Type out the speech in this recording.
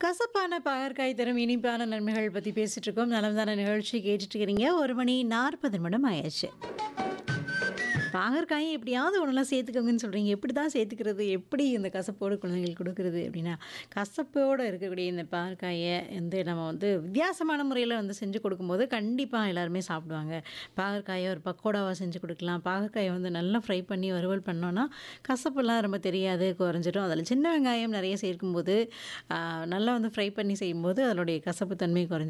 கசப்பான பாகற்காய் தரும் இனிப்பான நன்மைகள் பற்றி பேசிட்டு இருக்கோம் நலம்தான நிகழ்ச்சி கேட்டுட்டு இருக்கிறீங்க ஒரு மணி நாற்பது நிமிடம் ஆயாச்சு பாகற்காயை எப்படியாவது ஒன்றெல்லாம் சேர்த்துக்கோங்கன்னு சொல்கிறீங்க எப்படி தான் சேர்த்துக்கிறது எப்படி இந்த கசப்போடு குழந்தைங்களுக்கு கொடுக்குறது அப்படின்னா கசப்போடு இருக்கக்கூடிய இந்த பாகற்காயை வந்து நம்ம வந்து வித்தியாசமான முறையில் வந்து செஞ்சு கொடுக்கும்போது கண்டிப்பாக எல்லாருமே சாப்பிடுவாங்க பாகற்காயை ஒரு பக்கோடாவாக செஞ்சு கொடுக்கலாம் பாகற்காயை வந்து நல்லா ஃப்ரை பண்ணி வறுவல் பண்ணோன்னா கசப்பெல்லாம் ரொம்ப தெரியாது குறைஞ்சிடும் அதில் சின்ன வெங்காயம் நிறைய சேர்க்கும்போது ஆ, நல்லா வந்து ஃப்ரை பண்ணி செய்யும்போது அதனுடைய கசப்பு தன்மை குறைஞ்சி